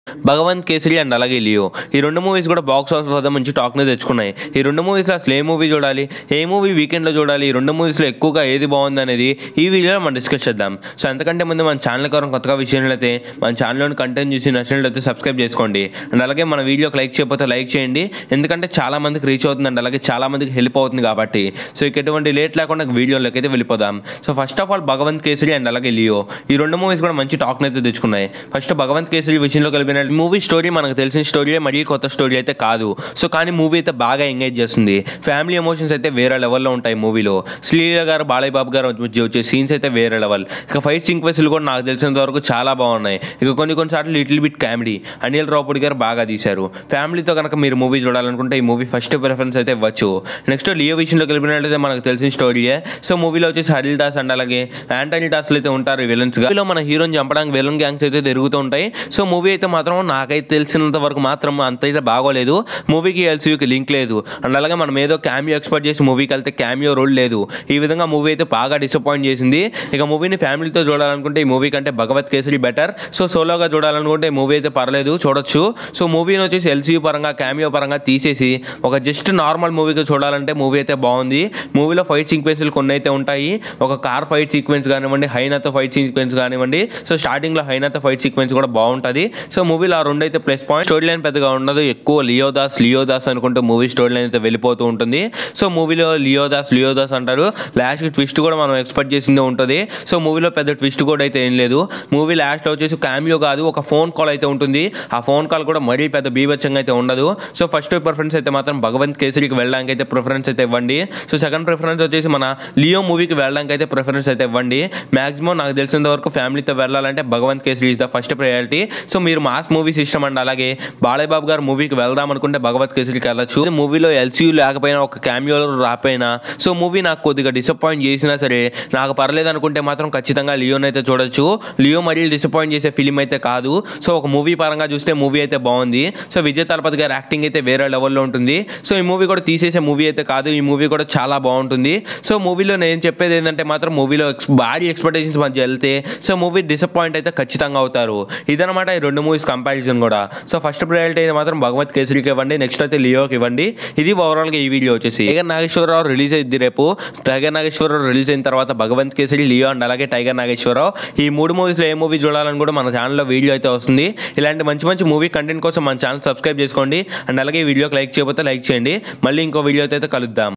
Bhagavanth Kesari and అలాగే Leo ఈ రెండు మూవీస్ కూడా బాక్స్ ఆఫీస్ వద్ద మంచి టాక్ని తెచ్చుకున్నాయి ఈ రెండు మూవీస్లో అసలు ఏ మూవీ చూడాలి ఏ మూవీ వీకెండ్లో చూడాలి ఈ రెండు మూవీస్లో ఎక్కువగా ఏది బాగుంది అనేది ఈ వీడియోలో మనం డిస్కస్ చేద్దాం సో అంతకంటే ముందు మన ఛానల్ కరం కొత్తగా విషయాలైతే మన ఛానల్లోని కంటెంట్ చూసి నచ్చినట్లయితే సబ్స్క్రైబ్ చేసుకోండి అండ్ అలాగే మన వీడియోకి లైక్ చేయకపోతే లైక్ చేయండి ఎందుకంటే చాలా మందికి రీచ్ అవుతుంది అండ్ అలాగే చాలా మందికి హెల్ప్ అవుతుంది కాబట్టి సో ఇక ఎటువంటి లేట్ లేకుండా వీడియోలోకి అయితే వెళ్ళిపోదాం so first of all Bhagavanth Kesari and అలాగే లియో ఈ రెండు మూవీస్ కూడా మంచి టాక్ని అయితే తెచ్చుకున్నాయి ఫస్ట్ భగవంత్ కేసరి విషయంలో కలిపిన మూవీ స్టోరీ మనకు తెలిసిన స్టోరీ మరీ కొత్త స్టోరీ అయితే కాదు సో కానీ మూవీ అయితే బాగా ఎంగేజ్ చేస్తుంది ఫ్యామిలీ ఎమోషన్స్ అయితే వేరే లెవెల్లో ఉంటాయి మూవీలో శ్రీలీల గారు బాలయ్య బాబు గారు వచ్చి వచ్చే సీన్స్ అయితే వేరే లెవెల్ ఇక ఫైట్ సీక్వెన్స్లు కూడా నాకు తెలిసినంత వరకు చాలా బాగున్నాయి ఇక కొన్ని కొన్నిసార్లు little bit comedy Anil Ravipudi garu బాగా తీశారు ఫ్యామిలీతో కనుక మీరు మూవీ చూడాలనుకుంటే ఈ మూవీ ఫస్ట్ ప్రిఫరెన్స్ అయితే ఇవ్వచ్చు నెక్స్ట్ లియో విషయంలో కలిపినట్లయితే మనకు తెలిసిన స్టోరీయే సో మూవీలో వచ్చేసి హరిల్ దాస్ అండ్ అలాగే యాంటనీ దాస్లు అయితే ఉంటారు విలన్స్ గా మూవీలో మన హీరోని చంపడానికి విలన్ గ్యాంగ్స్ అయితే తిరుగుతూ ఉంటాయి సో మూవీ అయితే మాత్రం నాకైతే తెలిసినంత వరకు మాత్రం అంత అయితే బాగోలేదు మూవీకి ఎల్సీయూకి లింక్ లేదు అండ్ అలాగే మనం ఏదో క్యామియో ఎక్స్పెక్ట్ చేసి మూవీకి వెళ్తే క్యామియో రోల్ లేదు ఈ విధంగా మూవీ అయితే బాగా డిసప్పాయింట్ చేసింది ఇక మూవీని ఫ్యామిలీతో చూడాలనుకుంటే ఈ మూవీ కంటే భగవత్ కేసరి బెటర్ సో సోలోగా చూడాలనుకుంటే ఈ మూవీ అయితే పర్లేదు చూడొచ్చు సో మూవీని వచ్చేసి ఎల్సీయూ పరంగా క్యామియో పరంగా తీసేసి ఒక జస్ట్ నార్మల్ మూవీగా చూడాలంటే మూవీ అయితే బాగుంది మూవీలో ఫైట్ సీక్వెన్స్లు కొన్ని అయితే ఉంటాయి ఒక కార్ ఫైట్ సీక్వెన్స్ కానివ్వండి హైనాతో ఫైట్ సీక్వెన్స్ కానివ్వండి సో స్టార్టింగ్లో హైనాతో ఫైట్ సీక్వెన్స్ కూడా బాగుంటుంది సో మూవీలో ఆ రెండు అయితే ప్లస్ పాయింట్ స్టోరీ లైన్ పెద్దగా ఉండదు ఎక్కువ లియో దాస్ లియో దాస్ అనుకుంటూ మూవీ స్టోరీ లైన్ అయితే వెళ్ళిపోతూ ఉంటుంది సో మూవీలో లియో దాస్ లియో దాస్ అంటారు లాస్ట్ ట్విస్ట్ కూడా మనం ఎక్స్పెక్ట్ చేసిందే ఉంటుంది సో మూవీలో పెద్ద ట్విస్ట్ కూడా అయితే ఏం లేదు మూవీ లాస్ట్లో వచ్చేసి క్యామియో కాదు ఒక ఫోన్ కాల్ అయితే ఉంటుంది ఆ ఫోన్ కాల్ కూడా మరీ పెద్ద బీభత్సంగా అయితే ఉండదు సో ఫస్ట్ ప్రిఫరెన్స్ అయితే మాత్రం భగవంత్ కేసరికి వెళ్ళడానికి అయితే ప్రిఫరెన్స్ అయితే ఇవ్వండి సో సెకండ్ ప్రిఫరెన్స్ వచ్చేసి మన లియో మూవీకి వెళ్ళడానికి అయితే ప్రిఫరెన్స్ అయితే ఇవ్వండి మాక్సిమం నాకు తెలిసినంత వరకు ఫ్యామిలీతో వెళ్ళాలంటే Bhagavanth Kesari is the first priority so మీరు మాస్ మూవీస్ ఇష్టం అండి అలాగే బాలయ్య బాబు గారు మూవీకి వెళ్దాం అనుకుంటే భగవత్ కేసరికి వెళ్ళచ్చు మూవీలో ఎల్సీయూ లేకపోయినా ఒక క్యామియో రాపోయినా సో మూవీ నాకు కొద్దిగా డిసప్పాయింట్ చేసినా సరే నాకు పర్లేదు అనుకుంటే మాత్రం ఖచ్చితంగా లియోన్ అయితే చూడొచ్చు లియో మరీ డిసప్పాయింట్ చేసే ఫిలిం అయితే కాదు సో ఒక మూవీ పరంగా చూస్తే మూవీ అయితే బాగుంది సో విజయ్ తలపతి గారి యాక్టింగ్ అయితే వేరే లెవెల్లో ఉంటుంది సో ఈ మూవీ కూడా తీసేసే మూవీ అయితే కాదు ఈ మూవీ కూడా చాలా బాగుంటుంది సో మూవీలో నేను చెప్పేది ఏంటంటే మాత్రం మూవీలో ఎక్స్ భారీ ఎక్స్పెక్టేషన్స్ మధ్య వెళ్తే సో మూవీ డిసప్పాయింట్ అయితే ఖచ్చితంగా అవుతారు ఇదనమాట ఈ రెండు మూవీస్ కంపారిజన్ కూడా సో ఫస్ట్ ప్రయారిటీ అయితే మాత్రం భగవత్ కేసరికి ఇవ్వండి నెక్స్ట్ అయితే లియోకి ఇవ్వండి ఇది ఓవరాల్గా ఈ వీడియో వచ్చేసి టైగర్ నాగేశ్వరరావు రిలీజ్ అయింది రేపు టైగర్ నాగేశ్వరరావు రిలీజ్ అయిన తర్వాత భగవంత్ కేసరి లియో అండ్ అలాగే టైగర్ నాగేశ్వరరావు ఈ మూడు మూవీస్లో ఏ మూవీ చూడాలని కూడా మన ఛానల్లో వీడియో అయితే వస్తుంది ఇలాంటి మంచి మంచి మూవీ కంటెంట్ కోసం మన ఛానల్ సబ్స్క్రైబ్ చేసుకోండి అండ్ అలాగే ఈ వీడియోకి లైక్ చేయకపోతే లైక్ చేయండి మళ్ళీ ఇంకో వీడియో అయితే కలుద్దాం